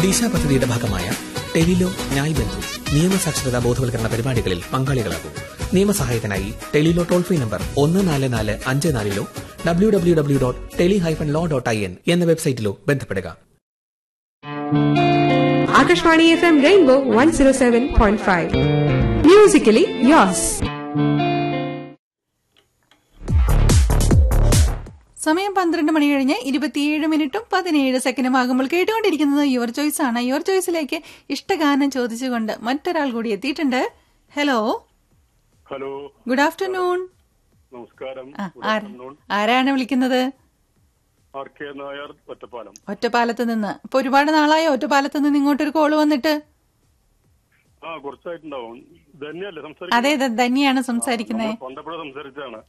ദിശ പദ്ധതിയുടെ ഭാഗമായ ടെലിലോ ന്യായ് ബന്ധു നിയമസാക്ഷരതാ ബോധവൽക്കരണ പരിപാടികളിൽ പങ്കാളികളാകും നിയമസഹായത്തിനായി ടെലിലോ ടോൾ ഫ്രീ നമ്പർ ഒന്ന് നാല് നാല് അഞ്ച് നാലിലോ W W W dot tele hyphen law dot I N എന്ന വെബ്സൈറ്റിലോ ബന്ധപ്പെടുക Akashvani FM Rainbow 107.5. Musically yours. സമയം പന്ത്രണ്ട് മണി കഴിഞ്ഞ് ഇരുപത്തിയേഴ് മിനിറ്റും പതിനേഴ് സെക്കൻഡും ആകുമ്പോൾ കേട്ടുകൊണ്ടിരിക്കുന്നത് യുവർ ചോയ്സ് ആണ് യുവർ ചോയ്സിലേക്ക് ഇഷ്ടഗാനം ചോദിച്ചുകൊണ്ട് മറ്റൊരാൾ കൂടി എത്തിയിട്ടുണ്ട് ഹലോ ഹലോ ഗുഡ് ആഫ്റ്റർനൂൺ നമസ്കാരം ആ, ഗുഡ് ആര- ആഫ്റ്റർനൂൺ. ആരാണ് വിളിക്കുന്നത് ആർ കെ നായർ ഒറ്റപ്പാലം ഒറ്റപ്പാലത്ത് നിന്ന് ഇപ്പൊ ഒരുപാട് നാളായോ ഒറ്റപ്പാലത്ത് നിന്ന് ഇങ്ങോട്ടൊരു കോള് വന്നിട്ട് ആ കുറച്ചായിട്ടുണ്ടാവും ധന്യല്ലേ അതെ സംസാരിക്കുന്നത് ധന്യാണ് സംസാരിക്കുന്നത് പണ്ടപ്പോഴും സംസാരിച്ചാണ്